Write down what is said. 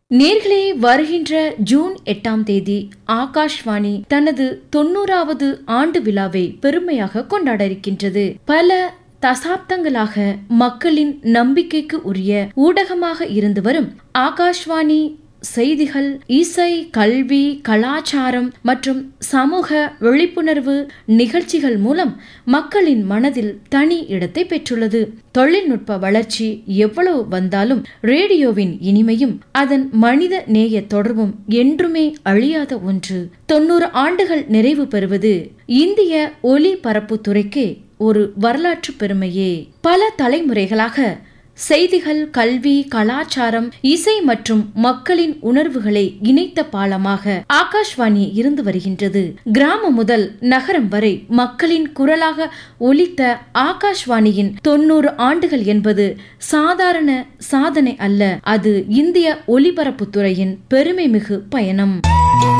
நேர்களே வருகின்ற ஜூன் எட்டாம் தேதி ஆகாஷ்வாணி தனது தொண்ணூறாவது ஆண்டு விழாவை பெருமையாக கொண்டாட இருக்கின்றது பல தசாப்தங்களாக மக்களின் நம்பிக்கைக்கு உரிய ஊடகமாக இருந்து வரும் ஆகாஷ்வாணி செய்திகள் இசை கல்வி கலாச்சாரம் மற்றும் சமூக விழிப்புணர்வு நிகழ்ச்சிகள் மூலம் மக்களின் மனதில் தனி இடத்தை பெற்றுள்ளது தொழில்நுட்ப வளர்ச்சி எவ்வளவு வந்தாலும் ரேடியோவின் இனிமையும் அதன் மனித நேய தொடர்பும் என்றுமே அழியாத ஒன்று தொண்ணூறு ஆண்டுகள் நிறைவு பெறுவது இந்திய ஒலிபரப்புத் துறைக்கே ஒரு வரலாற்று பெருமையே பல தலைமுறைகளாக செய்திகள் கல்வி கலாச்சாரம் இசை மற்றும் மக்களின் உணர்வுகளை இணைத்த பாலமாக ஆகாஷ்வாணி இருந்து வருகின்றது கிராமம் முதல் நகரம் வரை மக்களின் குரலாக ஒலித்த ஆகாஷ்வாணியின் தொண்ணூறு ஆண்டுகள் என்பது சாதாரண சாதனை அல்ல அது இந்திய ஒலிபரப்புத்துறையின் பெருமை மிகு பயணம்